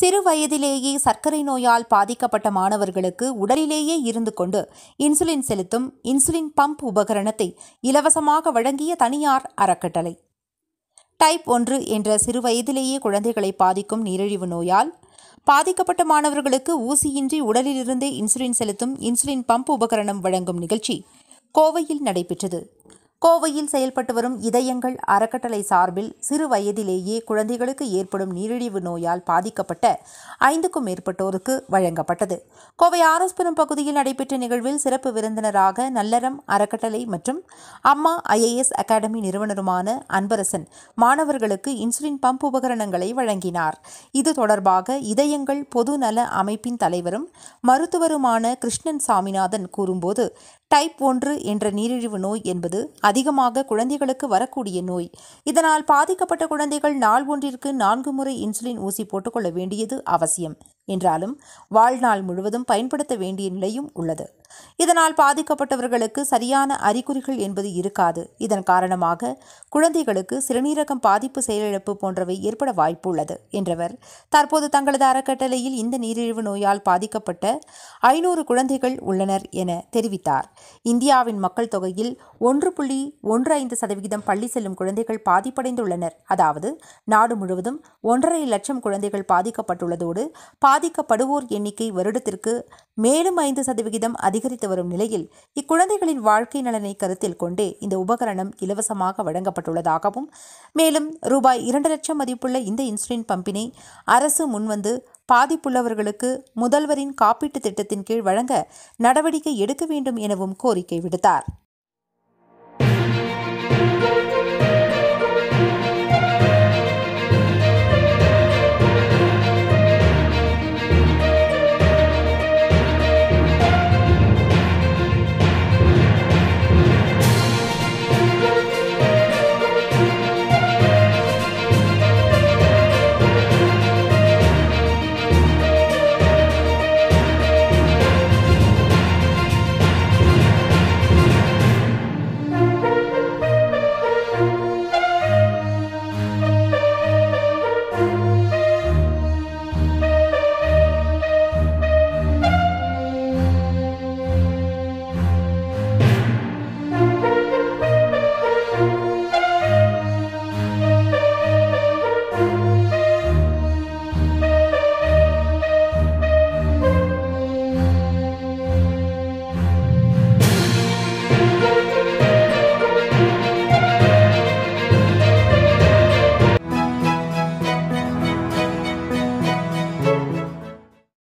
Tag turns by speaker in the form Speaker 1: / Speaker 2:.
Speaker 1: சிறு வயதிலேயே சர்க்கரை நோயால் பாதிக்கப்பட்ட மாணவர்களுக்கு உடலிலேயே இருந்து கொண்டு இன்சுலின் செலுத்தும் இன்சுலின் பம்ப் உபகரணத்தை இலவசமாக வழங்கிய தனியார் அறக்கட்டளை டைப் ஒன்று என்ற சிறு வயதிலேயே குழந்தைகளை பாதிக்கும் நீரிழிவு நோயால் பாதிக்கப்பட்ட மாணவர்களுக்கு ஊசியின்றி உடலிலிருந்தே இன்சுலின் செலுத்தும் இன்சுலின் பம்ப் உபகரணம் வழங்கும் நிகழ்ச்சி கோவையில் நடைபெற்றது கோவையில் செயல்பட்டு வரும் இதயங்கள் அறக்கட்டளை சார்பில் சிறு வயதிலேயே குழந்தைகளுக்கு ஏற்படும் நீரிழிவு நோயால் பாதிக்கப்பட்ட ஐந்துக்கும் மேற்பட்டோருக்கு வழங்கப்பட்டது கோவை ஆரஸ்புரம் பகுதியில் நடைபெற்ற நிகழ்வில் சிறப்பு விருந்தினராக நல்லறம் அறக்கட்டளை மற்றும் அம்மா ஐஏஎஸ் அகாடமி நிறுவனருமான அன்பரசன் மாணவர்களுக்கு இன்சுலின் பம்ப் உபகரணங்களை வழங்கினார் இது தொடர்பாக இதயங்கள் பொது நல அமைப்பின் தலைவரும் மருத்துவருமான கிருஷ்ணன் சாமிநாதன் கூறும்போது டைப் ஒன்று என்ற நீரிழிவு நோய் என்பது அதிகமாக குழந்தைகளுக்கு வரக்கூடிய நோய் இதனால் பாதிக்கப்பட்ட குழந்தைகள் நாள் ஒன்றிற்கு நான்கு முறை இன்சுலின் ஊசி போட்டுக்கொள்ள வேண்டியது அவசியம் என்றாலும் வாழ்நாள் முழுவதும் பயன்படுத்த வேண்டிய நிலையும் உள்ளது இதனால் பாதிக்கப்பட்டவர்களுக்கு சரியான அறிகுறிகள் என்பது இருக்காது இதன் காரணமாக குழந்தைகளுக்கு சிறுநீரகம் பாதிப்பு செயலிழப்பு போன்றவை ஏற்பட வாய்ப்புள்ளது என்றவர் தற்போது தங்களது அறக்கட்டளையில் இந்த நீரிழிவு நோயால் பாதிக்கப்பட்ட ஐநூறு குழந்தைகள் உள்ளனர் என தெரிவித்தார் இந்தியாவின் மக்கள் தொகையில் ஒன்று புள்ளி ஒன்று ஐந்து சதவிகிதம் பள்ளி செல்லும் குழந்தைகள் பாதிப்படைந்துள்ளனர் அதாவது நாடு முழுவதும் ஒன்றரை லட்சம் குழந்தைகள் பாதிக்கப்பட்டுள்ளதோடு பாதிக்கப்படுவோர் எண்ணிக்கை வருடத்திற்கு மேலும் ஐந்து சதவிகிதம் அதிகரித்து வரும் நிலையில் இக்குழந்தைகளின் வாழ்க்கை நலனை கருத்தில் கொண்டே இந்த உபகரணம் இலவசமாக வழங்கப்பட்டுள்ளதாகவும் மேலும் ரூபாய் இரண்டு லட்சம் மதிப்புள்ள இந்த இன்சுலின் பம்பினை அரசு முன்வந்து பாதிப்புள்ளவர்களுக்கு முதல்வரின் காப்பீட்டுத் திட்டத்தின் கீழ் வழங்க நடவடிக்கை எடுக்க வேண்டும் எனவும் கோரிக்கை விடுத்தார்